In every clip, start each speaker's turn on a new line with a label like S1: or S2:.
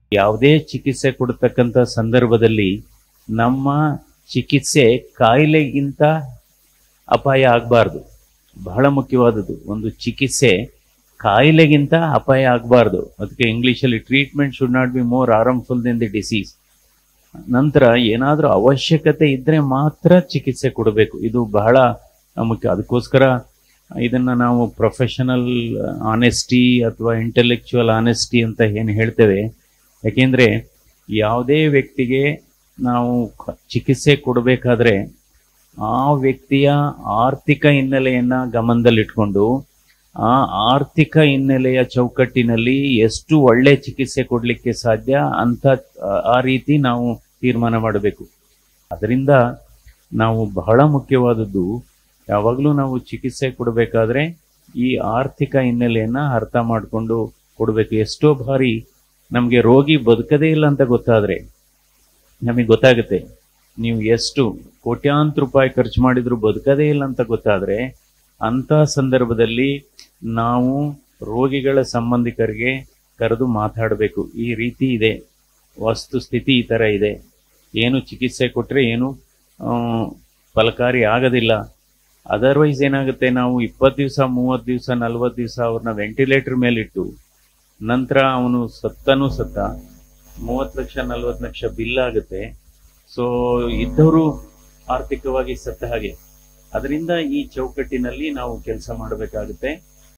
S1: ಯಾವುದೇ ಚಿಕಿತ್ಸೆ ಕೊಡ್ತಕ್ಕಂಥ ಸಂದರ್ಭದಲ್ಲಿ ನಮ್ಮ ಚಿಕಿತ್ಸೆ ಕಾಯಿಲೆಗಿಂತ ಅಪಾಯ ಆಗಬಾರ್ದು ಬಹಳ ಮುಖ್ಯವಾದದ್ದು ಒಂದು ಚಿಕಿತ್ಸೆ ಕಾಯಿಲೆಗಿಂತ ಅಪಾಯ ಆಗಬಾರ್ದು ಅದಕ್ಕೆ ಇಂಗ್ಲೀಷಲ್ಲಿ treatment should not be more harmful then the disease ನಂತರ ಏನಾದರೂ ಅವಶ್ಯಕತೆ ಇದ್ರೆ ಮಾತ್ರ ಚಿಕಿತ್ಸೆ ಕೊಡಬೇಕು ಇದು ಬಹಳ ಮುಖ್ಯ ಅದಕ್ಕೋಸ್ಕರ ಇದನ್ನ ನಾವು ಪ್ರೊಫೆಷನಲ್ ಆನೆಸ್ಟಿ ಅಥವಾ ಇಂಟೆಲೆಕ್ಚುವಲ್ ಆನೆಸ್ಟಿ ಅಂತ ಏನು ಹೇಳ್ತೇವೆ ಯಾಕೆಂದ್ರೆ ಯಾವುದೇ ವ್ಯಕ್ತಿಗೆ ನಾವು ಕ- ಚಿಕಿತ್ಸೆ ಕೊಡಬೇಕಾದ್ರೆ ಆ ವ್ಯಕ್ತಿಯ ಆರ್ಥಿಕ ಹಿನ್ನೆಲೆಯನ್ನ ಗಮನದಲ್ಲಿಟ್ಕೊಂಡು ಆ ಆರ್ಥಿಕ ಹಿನ್ನೆಲೆಯ ಚೌಕಟ್ಟಿನಲ್ಲಿ ಎಷ್ಟು ಒಳ್ಳೆ ಚಿಕಿತ್ಸೆ ಕೊಡಲಿಕ್ಕೆ ಸಾಧ್ಯ ಅಂತ ಆ- ಆ ರೀತಿ ನಾವು ತೀರ್ಮಾನ ಮಾಡಬೇಕು ಅದರಿಂದ ನಾವು ಬಹಳ ಮುಖ್ಯವಾದದ್ದು ಯಾವಾಗಲೂ ನಾವು ಚಿಕಿತ್ಸೆ ಕೊಡಬೇಕಾದ್ರೆ ಈ ಆರ್ಥಿಕ ಹಿನ್ನೆಲೆಯನ್ನ ಅರ್ಥ ಮಾಡಿಕೊಂಡು ಕೊಡಬೇಕು ಎಷ್ಟೋ ಬಾರಿ ನಮಗೆ ರೋಗಿ ಬದುಕದೇ ಇಲ್ಲ ಅಂತ ಗೊತ್ತಾದ್ರೆ ನಮಗೆ ಗೊತ್ತಾಗುತ್ತೆ ನೀವು ಎಷ್ಟು ಕೋಟ್ಯಾಂತರ ರೂಪಾಯಿ ಖರ್ಚು ಮಾಡಿದ್ರು ಬದುಕದೇ ಇಲ್ಲ ಅಂತ ಗೊತ್ತಾದ್ರೆ ಅಂತ ಸಂದರ್ಭದಲ್ಲಿ ನಾವು ರೋಗಿಗಳ ಸಂಬಂಧಿಕರಿಗೆ ಕರೆದು ಮಾತಾಡಬೇಕು ಈ ರೀತಿ ಇದೆ ವಸ್ತುಸ್ಥಿತಿ ಈ ಥರ ಇದೆ ಏನು ಚಿಕಿತ್ಸೆ ಕೊಟ್ಟರೆ ಏನು ಆ, ಫಲಕಾರಿ ಆಗೋದಿಲ್ಲ ಅದರ್ವೈಸ್ ಏನಾಗುತ್ತೆ ನಾವು ಇಪ್ಪತ್ತು ದಿವಸ ಮೂವತ್ತು ದಿವಸ ನಲ್ವತ್ತು ದಿವಸ ಅವ್ರನ್ನ ವೆಂಟಿಲೇಟರ್ ಮೇಲಿಟ್ಟು ನಂತರ ಅವನು ಸತ್ತನೂ ಸತ್ತ ಮೂವತ್ತು ಲಕ್ಷ ನಲ್ವತ್ತು ಲಕ್ಷ ಬಿಲ್ ಆಗುತ್ತೆ ಸೊ ಇದ್ದವರು ಆರ್ಥಿಕವಾಗಿ ಸತ್ತ ಹಾಗೆ ಅದರಿಂದ ಈ ಚೌಕಟ್ಟಿನಲ್ಲಿ ನಾವು ಕೆಲಸ ಮಾಡಬೇಕಾಗುತ್ತೆ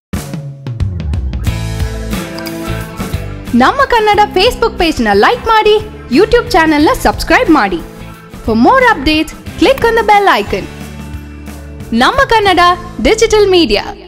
S2: ನಮ್ಮ ಕನ್ನಡ ಫೇಸ್ಬುಕ್ ಪೇಜ್ನ ಲೈಕ್ ಮಾಡಿ ಯೂಟ್ಯೂಬ್ ಚಾನೆಲ್ನ ಸಬ್ಸ್ಕ್ರೈಬ್ ಮಾಡಿ for more updates click on the bell icon ನಮ್ಮ ಕನ್ನಡ ಡಿಜಿಟಲ್ ಮೀಡಿಯಾ